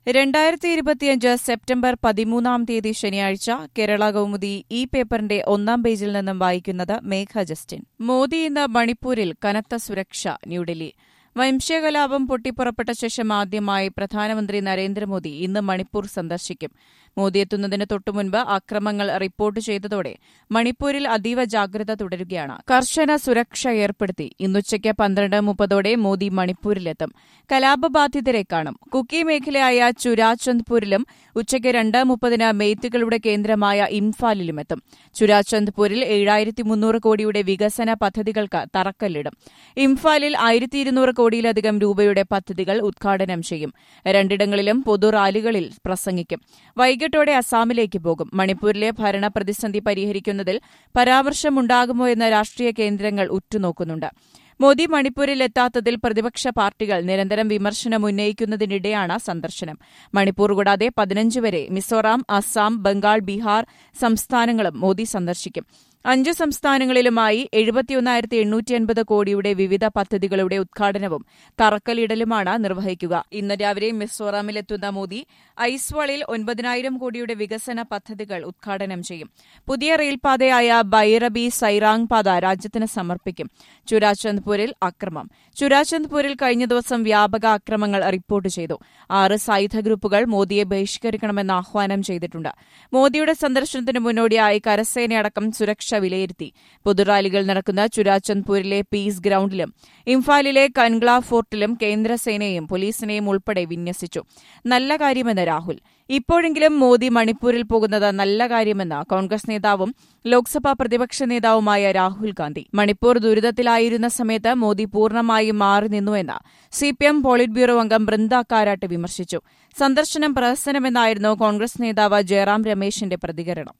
രണ്ടായിരത്തി ഇരുപത്തിയഞ്ച് സെപ്റ്റംബർ പതിമൂന്നാം തീയതി ശനിയാഴ്ച കേരള കൗമുദി ഈ പേപ്പറിന്റെ ഒന്നാം പേജിൽ നിന്നും വായിക്കുന്നത് മേഘ ജസ്റ്റിൻ മോദി ഇന്ന് മണിപ്പൂരിൽ കനത്ത സുരക്ഷ ന്യൂഡൽഹി വംശീയകലാപം പൊട്ടിപ്പുറപ്പെട്ട ശേഷം ആദ്യമായി പ്രധാനമന്ത്രി നരേന്ദ്രമോദി ഇന്ന് മണിപ്പൂർ സന്ദർശിക്കും മോദി എത്തുന്നതിന് തൊട്ടുമുൻപ് അക്രമങ്ങൾ റിപ്പോർട്ട് ചെയ്തതോടെ മണിപ്പൂരിൽ അതീവ ജാഗ്രത തുടരുകയാണ് കർശന സുരക്ഷ ഏർപ്പെടുത്തി ഇന്നുച്ചയ്ക്ക് പന്ത്രണ്ട് മുപ്പതോടെ മോദി മണിപ്പൂരിലെത്തും കലാപബാധിതരെ കാണും കുക്കി മേഖലയായ ചുരാചന്ദ്പൂരിലും ഉച്ചയ്ക്ക് രണ്ട് മുപ്പതിന് മെയ്ത്തുകളുടെ കേന്ദ്രമായ ഇംഫാലിലുമെത്തും ചുരാചന്ദ്പൂരിൽ ഏഴായിരത്തി മുന്നൂറ് കോടിയുടെ വികസന പദ്ധതികൾക്ക് തറക്കല്ലിടും ഇംഫാലിൽ ആയിരത്തി ഇരുന്നൂറ് കോടിയിലധികം രൂപയുടെ പദ്ധതികൾ ഉദ്ഘാടനം ചെയ്യും രണ്ടിടങ്ങളിലും പൊതുറാലികളിൽ പ്രസംഗിക്കും വൈകിട്ടോടെ അസാമിലേക്ക് പോകും മണിപ്പൂരിലെ ഭരണ പ്രതിസന്ധി പരിഹരിക്കുന്നതിൽ പരാമർശമുണ്ടാകുമോ എന്ന് രാഷ്ട്രീയ കേന്ദ്രങ്ങൾ ഉറ്റുനോക്കുന്നുണ്ട് മോദി മണിപ്പൂരിൽ എത്താത്തതിൽ പ്രതിപക്ഷ പാർട്ടികൾ നിരന്തരം വിമർശനം ഉന്നയിക്കുന്നതിനിടെയാണ് സന്ദർശനം മണിപ്പൂർ കൂടാതെ പതിനഞ്ച് വരെ മിസോറാം അസം ബംഗാൾ ബീഹാർ സംസ്ഥാനങ്ങളും മോദി സന്ദർശിക്കും അഞ്ച് സംസ്ഥാനങ്ങളിലുമായി എഴുപത്തിയൊന്നായിരത്തി എണ്ണൂറ്റി അൻപത് കോടിയുടെ വിവിധ പദ്ധതികളുടെ ഉദ്ഘാടനവും തറക്കല്ലിടലുമാണ് നിർവഹിക്കുക ഇന്ന് രാവിലെ മിസോറാമിലെത്തുന്ന മോദി ഐസ്വാളിൽ ഒൻപതിനായിരം കോടിയുടെ വികസന പദ്ധതികൾ ഉദ്ഘാടനം ചെയ്യും പുതിയ റെയിൽപാതയായ ബൈറബി സൈറാങ് പാത രാജ്യത്തിന് സമർപ്പിക്കും ചുരാചന്ദ്പൂരിൽ അക്രമം ചുരാചന്ദ്പൂരിൽ കഴിഞ്ഞ ദിവസം വ്യാപക അക്രമങ്ങൾ റിപ്പോർട്ട് ചെയ്തു ആറ് സായുധ ഗ്രൂപ്പുകൾ മോദിയെ ബഹിഷ്കരിക്കണമെന്ന് ആഹ്വാനം ചെയ്തിട്ടുണ്ട് മോദിയുടെ സന്ദർശനത്തിന് മുന്നോടിയായി കരസേനയടക്കം സുരക്ഷ വിലയിരുത്തി പൊതുറാലികൾ നടക്കുന്ന ചുരാചന്ദ്പൂരിലെ പീസ് ഗ്രൌണ്ടിലും ഇംഫാലിലെ കൻഗ്ല ഫോർട്ടിലും കേന്ദ്രസേനയും പോലീസിനെയും ഉൾപ്പെടെ വിന്യസിച്ചു നല്ല കാര്യമെന്ന് രാഹുൽ ഇപ്പോഴെങ്കിലും മോദി മണിപ്പൂരിൽ പോകുന്നത് നല്ല കാര്യമെന്ന് കോൺഗ്രസ് നേതാവും ലോക്സഭാ പ്രതിപക്ഷ നേതാവുമായ രാഹുൽ ഗാന്ധി മണിപ്പൂർ ദുരിതത്തിലായിരുന്ന സമയത്ത് മോദി പൂർണ്ണമായും മാറി നിന്നുവെന്ന് സിപിഎം പോളിറ്റ് ബ്യൂറോ അംഗം ബൃന്ദ കാരാട്ട് വിമർശിച്ചു സന്ദർശനം പ്രഹസനമെന്നായിരുന്നു കോൺഗ്രസ് നേതാവ് ജയറാം രമേശിന്റെ പ്രതികരണം